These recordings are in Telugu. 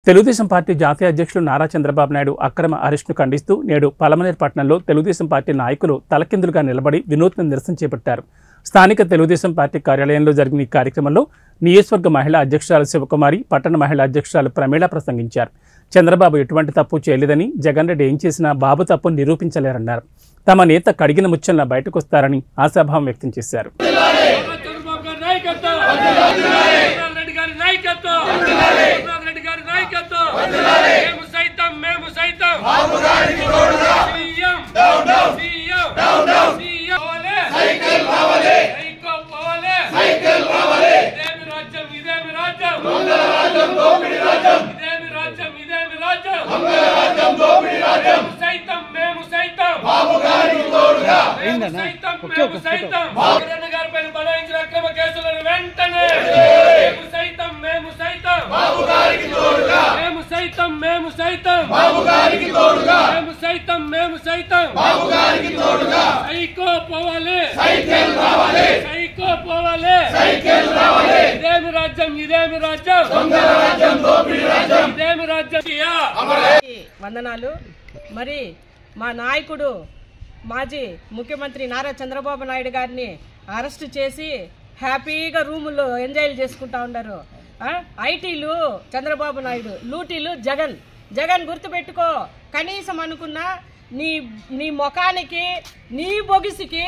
తెలుగుదేశం పార్టీ జాతీయ అధ్యక్షులు నారా చంద్రబాబు నాయుడు అక్రమ అరెస్టును ఖండిస్తూ నేడు పలమనేరు పట్టణంలో తెలుగుదేశం పార్టీ నాయకులు తలకిందులుగా నిలబడి వినూత్న నిరసన చేపట్టారు స్థానిక తెలుగుదేశం పార్టీ కార్యాలయంలో జరిగిన ఈ కార్యక్రమంలో నియోజకవర్గ మహిళా అధ్యక్షురాలు శివకుమారి పట్టణ మహిళా అధ్యక్షురాలు ప్రమీళ ప్రసంగించారు చంద్రబాబు ఎటువంటి తప్పు చేయలేదని జగన్ రెడ్డి ఏం చేసినా బాబు తప్పు నిరూపించలేరన్నారు తమ నేత కడిగిన ముచ్చల్లా బయటకొస్తారని ఆశాభావం వ్యక్తం చేశారు చంద్రబాబు గారి నాయకత్వం చంద్రబాబు రెడ్డి గారి నాయకత్వం చంద్రబాబు రెడ్డి గారి నాయకత్వం మేము సైతం మేము సైతం సీఎం సీఎం సీఎం పోవాలి. సైకో పోవాలి. ఇదేమి రాజ్యం ఇదేమి రాజ్యం ఇదేమి రాజ్యం ఇదేమి రాజ్యం మేము సైతం మేము సైతం మేము సైతం మేము సైతం కిరణ్ గారి పైన బనాయించిన అక్రమ కేసులను వెంటనే మేము సైతం మేము సైతం మేము సైతం మేము సైతం మేము సైతం మేము సైతం సైకో పోవాలి సైకో పోవాలి ఇదేమి రాజ్యం ఇదేమి రాజ్యం ఇదేమి రాజ్యం ఇయ్యా. వందనాలు మరి మా నాయకుడు మాజీ ముఖ్యమంత్రి నారా చంద్రబాబు నాయుడు గారిని అరెస్ట్ చేసి హ్యాపీగా రూముల్లో ఎంజాయ్ చేసుకుంటా ఉన్నారు ఆ? ఐటీలు చంద్రబాబు నాయుడు లూటీలు జగన్ జగన్ గుర్తుపెట్టుకో కనీసం అనుకున్నా నీ నీ ముఖానికి నీ బొగిసికి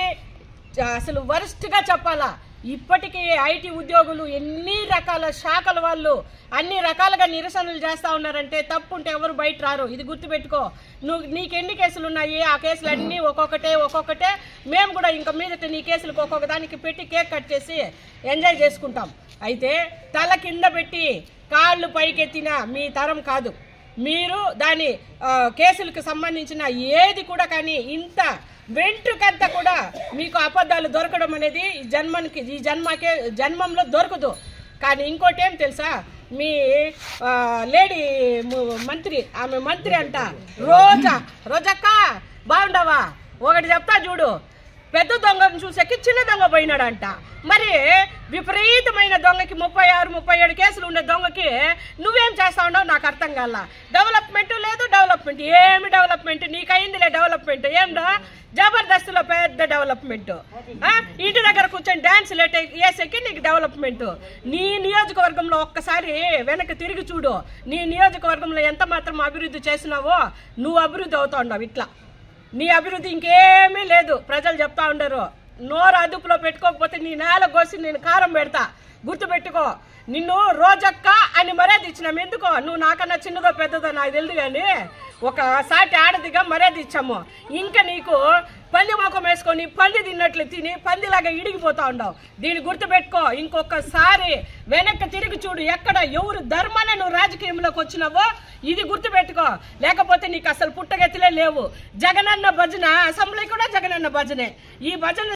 అసలు వరస్ట్గా చెప్పాలా ఇప్పటికీ ఐటీ ఉద్యోగులు ఎన్ని రకాల శాఖల వాళ్ళు అన్ని రకాలుగా నిరసనలు చేస్తా ఉన్నారంటే తప్పు ఉంటే ఎవరు బయట రారు ఇది గుర్తుపెట్టుకో నువ్వు నీకు ఎన్ని కేసులు ఉన్నాయి ఆ కేసులు అన్నీ ఒక్కొక్కటే ఒక్కొక్కటే మేము కూడా ఇంకా మీదట నీ కేసులకు ఒక్కొక్క దానికి పెట్టి కేక్ కట్ చేసి ఎంజాయ్ చేసుకుంటాం అయితే తల కింద పెట్టి కాళ్ళు పైకెత్తిన మీ తరం కాదు మీరు దాని ఆ, కేసులకు సంబంధించిన ఏది కూడా కానీ ఇంత వెంట్రుకంతా కూడా మీకు అబద్ధాలు దొరకడం అనేది ఈ జన్మనికి ఈ జన్మకే జన్మంలో దొరకదు కానీ ఇంకోటి ఏం తెలుసా మీ ఆ, లేడీ ము- మంత్రి ఆమె మంత్రి అంట రోజా రోజక్క బాగుండవా ఒకటి చెప్తా చూడు పెద్ద దొంగను చూసాకి చిన్న దొంగ పోయినాడంట మరి విపరీతమైన దొంగకి ముప్పై ఆరు ముప్పై ఏడు కేసులు ఉండే దొంగకి నువ్వేం చేస్తా ఉండవు నాకు అర్థం కాల డెవలప్మెంట్ లేదు డెవలప్మెంట్ ఏమి డెవలప్మెంట్ నీకయిందిలే డెవలప్మెంట్ ఏందా జబర్దస్త్లో పెద్ద డెవలప్మెంట్ ఆ? ఇంటి దగ్గర కూర్చొని డాన్స్ లేట్ వేసేకి నీకు డెవలప్మెంట్ నీ నియోజకవర్గంలో ఒక్కసారి వెనక్కి తిరిగి చూడు నీ నియోజకవర్గంలో ఎంత మాత్రం అభివృద్ధి చేసినావో నువ్వు అభివృద్ధి అవుతా ఉండవు ఇట్లా నీ అభివృద్ధి ఇంకేమీ లేదు ప్రజలు చెప్తా ఉండరు నోరు అదుపులో పెట్టుకోకపోతే నీ నేల కోసి నేను కారం పెడతా గుర్తుపెట్టుకో నిన్ను రోజక్క అని మర్యాద ఇచ్చినాం ఎందుకో నువ్వు నాకన్నా చిన్నదో పెద్దదో నాకు తెలియదు కానీ ఒక సాటి ఆడదిగా మర్యాద ఇచ్చాము ఇంకా నీకు పంది ముఖం వేసుకొని పంది తిన్నట్లు తిని పందిలాగా ఇడిగిపోతా ఉండవు దీన్ని గుర్తుపెట్టుకో ఇంకొకసారి వెనక్కి తిరిగి చూడు ఎక్కడ ఎవరు ధర్మాన్ని నువ్వు రాజకీయంలోకి వచ్చినావో ఇది గుర్తుపెట్టుకో లేకపోతే నీకు అసలు పుట్టగతిలే లేవు జగనన్న భజన అసెంబ్లీ కూడా జగనన్న భజనే ఈ భజన